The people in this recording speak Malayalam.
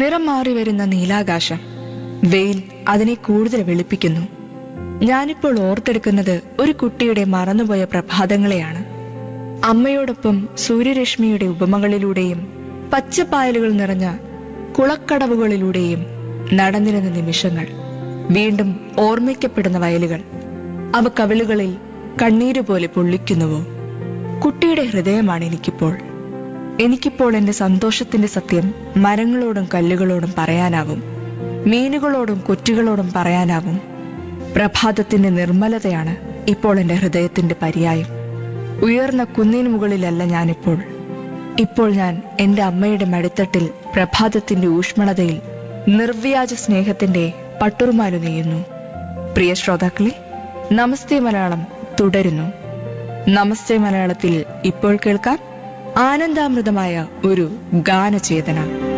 നിറം മാറി വരുന്ന നീലാകാശം വെയിൽ അതിനെ കൂടുതൽ വെളുപ്പിക്കുന്നു ഞാനിപ്പോൾ ഓർത്തെടുക്കുന്നത് ഒരു കുട്ടിയുടെ മറന്നുപോയ പ്രഭാതങ്ങളെയാണ് അമ്മയോടൊപ്പം സൂര്യരശ്മിയുടെ ഉപമകളിലൂടെയും പച്ചപ്പായലുകൾ നിറഞ്ഞ കുളക്കടവുകളിലൂടെയും നടന്നിരുന്ന നിമിഷങ്ങൾ വീണ്ടും ഓർമ്മിക്കപ്പെടുന്ന വയലുകൾ അവ കവിളുകളിൽ കണ്ണീരുപോലെ പൊള്ളിക്കുന്നുവോ കുട്ടിയുടെ ഹൃദയമാണ് എനിക്കിപ്പോൾ എനിക്കിപ്പോൾ എന്റെ സന്തോഷത്തിന്റെ സത്യം മരങ്ങളോടും കല്ലുകളോടും പറയാനാവും മീനുകളോടും കൊറ്റുകളോടും പറയാനാവും പ്രഭാതത്തിന്റെ നിർമ്മലതയാണ് ഇപ്പോൾ എന്റെ ഹൃദയത്തിന്റെ പര്യായം ഉയർന്ന കുന്നിന് മുകളിലല്ല ഞാനിപ്പോൾ ഇപ്പോൾ ഞാൻ എന്റെ അമ്മയുടെ മടിത്തട്ടിൽ പ്രഭാതത്തിന്റെ ഊഷ്മളതയിൽ നിർവ്യാജ സ്നേഹത്തിന്റെ പട്ടുറുമാലു നെയ്യുന്നു പ്രിയ ശ്രോതാക്കളെ നമസ്തേ മലയാളം തുടരുന്നു നമസ്തേ മലയാളത്തിൽ ഇപ്പോൾ കേൾക്കാം ആനന്ദാമൃതമായ ഒരു ഗാനചേതന